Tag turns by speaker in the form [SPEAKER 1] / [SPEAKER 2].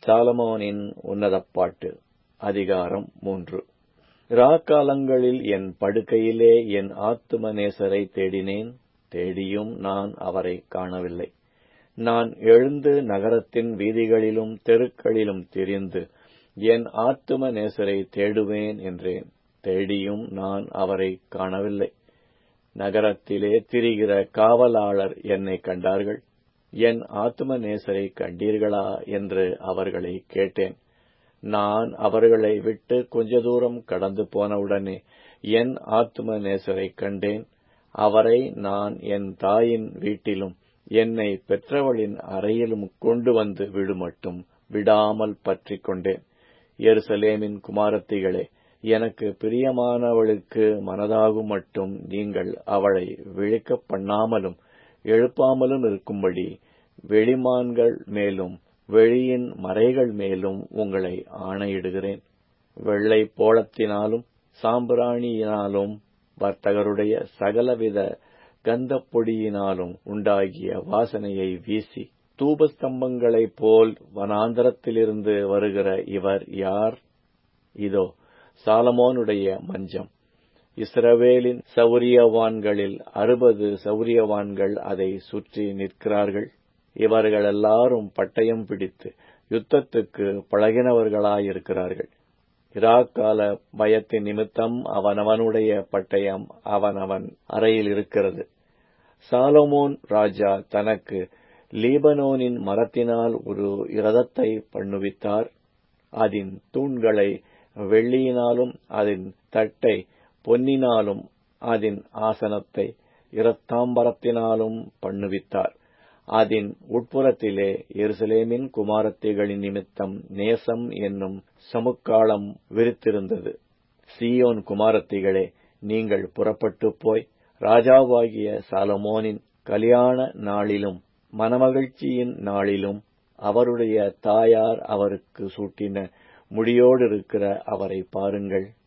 [SPEAKER 1] சாலமோனின் உன்னதப் பாட்டு அதிகாரம் மூன்று இராக்காலங்களில் என் படுக்கையிலே என் ஆத்தும நேசரை தேடினேன் தேடியும் நான் அவரை காணவில்லை நான் எழுந்து நகரத்தின் வீதிகளிலும் தெருக்களிலும் திரிந்து என் ஆத்தும நேசரை தேடுவேன் என்றேன் தேடியும் நான் அவரை காணவில்லை நகரத்திலே திரிகிற காவலாளர் என்னை கண்டார்கள் என் ஆத்தும நேசரை கண்டீர்களா என்று அவர்களை கேட்டேன் நான் அவர்களை விட்டு கொஞ்ச தூரம் கடந்து போனவுடனே என் ஆத்தும நேசரை கண்டேன் அவரை நான் என் தாயின் வீட்டிலும் என்னை பெற்றவளின் அறையிலும் கொண்டு வந்து விடுமட்டும் விடாமல் பற்றிக் கொண்டேன் எருசலேமின் குமாரத்திகளே எனக்கு பிரியமானவளுக்கு மனதாகும் மட்டும் நீங்கள் அவளை விழிக்கப் பண்ணாமலும் எழுப்பாமலும் இருக்கும்படி வெளிமான்கள் மேலும் வெளியின் மறைகள் மேலும் உங்களை ஆணையிடுகிறேன் வெள்ளை போளத்தினாலும் சாம்பிராணியினாலும் வர்த்தகருடைய சகலவித கந்தப்பொடியினாலும் உண்டாகிய வாசனையை வீசி தூபஸ்தம்பங்களைப் போல் வனாந்தரத்திலிருந்து வருகிற இவர் யார் இதோ சாலமோனுடைய மஞ்சம் இஸ்ரவேலின் சௌரியவான்களில் அறுபது சௌரியவான்கள் அதை சுற்றி நிற்கிறார்கள் இவர்கள் எல்லாரும் பட்டயம் பிடித்து யுத்தத்துக்கு பழகினவர்களாயிருக்கிறார்கள் இராக்கால பயத்தின் நிமித்தம் அவனவனுடைய பட்டயம் அவனவன் அறையில் இருக்கிறது சாலமோன் ராஜா தனக்கு லீபனோனின் மரத்தினால் ஒரு இரதத்தை பண்ணுவித்தார் அதன் தூண்களை வெள்ளியினாலும் அதன் தட்டை பொன்னினாலும் அதன் ஆசனத்தை இரத்தாம்பரத்தினாலும் பண்ணுவித்தார் அதன் உட்புறத்திலே எருசலேமின் குமாரத்திகளின் நிமித்தம் நேசம் என்னும் சமுக்காளம் விரித்திருந்தது சீயோன் குமாரத்திகளே நீங்கள் புறப்பட்டு போய் ராஜாவாகிய சாலமோனின் கல்யாண நாளிலும் மனமகிழ்ச்சியின் நாளிலும் அவருடைய தாயார் அவருக்கு சூட்டின முடியோடிருக்கிற அவரை பாருங்கள்